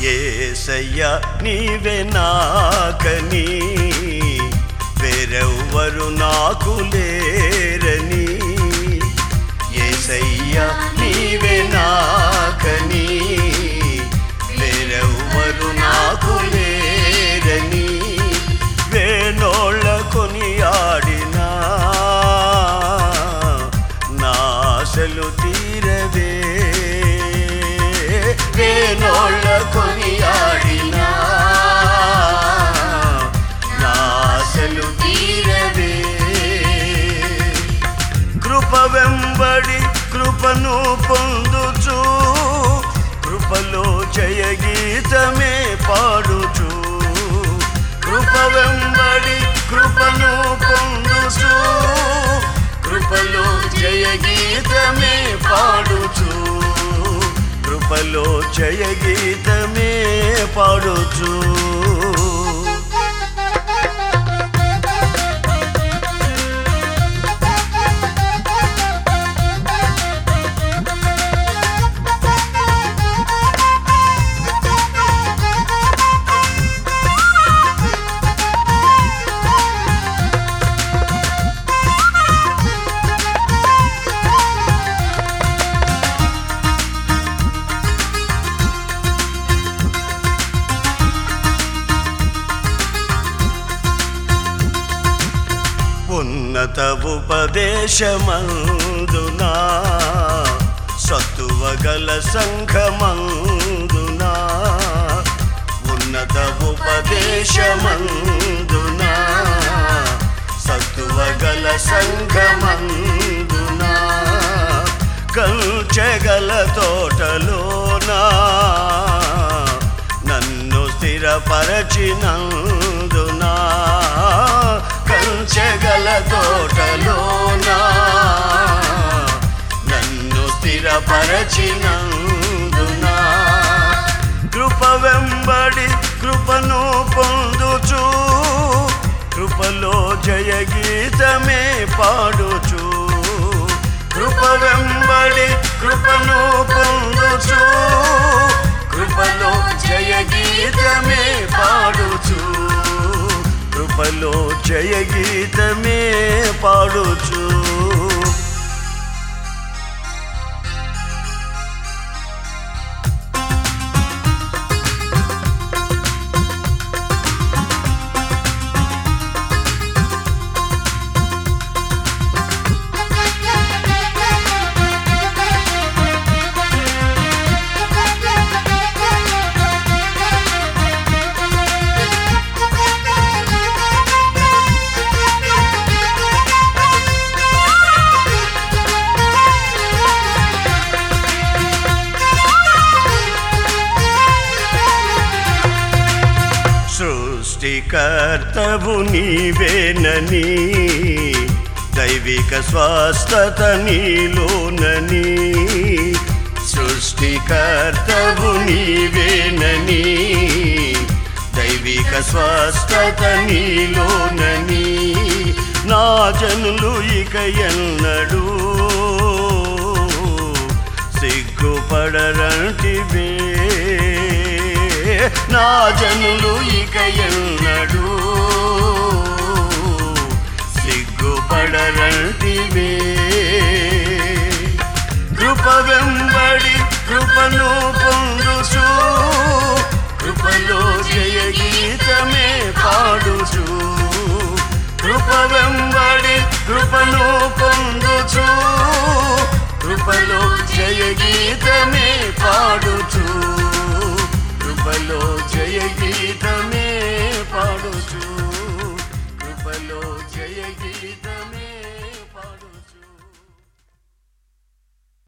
ఏసయ్యా నీవే నాకని వేరెవ్వరు నాకు లేరని ఏసయ్యా నీవే నాకని వేరెవ్వరు నాకు లేరని వేణోళ్ళ కొనియాడినా నాశలు తీరవే వేణోళ్ళ కొనియాడినా నాశలు తీరవే కృప వెంబడి కృపను పొందుచు కృపలో జయ గీతమే పాడుచు కృప వెంబడి కృపను పొందుచు కృపలో జయ గీతమే పాడుచు కృపలో జయ గీతమే పాడుచు ఉన్నత ఉపదేశమందునా సత్తువగల సంఘమందునా ఉన్నత ఉపదేశమందునా సత్తువగల సంఘమందునా కంచెగల తోటలోనా నన్ను స్థిరపరచినందునా కంచెగల తోటలోనా నన్ను స్థిరపరచినందునా కృప వెంబడి కృపను పొందుచు కృపలో జయ గీతమే పాడుచు కృప వెంబడి కృపను పొందుచు కృపలో జయ గీతమే పాడుచు కృపలో జయ గీతమే పాడుచు సృష్టికర్తవు నీవేనని దైవిక స్వస్థత నీలోనని సృష్టికర్తవు నీవేనని దైవిక స్వస్థత నీలోనని నా జనులు ఇక ఎన్నడూ సిగ్గుపడరంటివే నా జనులు ఇక ఎన్నడూ సిగ్గుపడరంటివే కృప వెంబడి కృపను పొందుచు కృపలో జయ గీతమే పాడుచు కృప వెంబడి కృపను పొందుచు కృపలో జయ గీతమే పాడుచు కృపలో జయ గీతమే పాడుచు కృపలో జయ గీతమే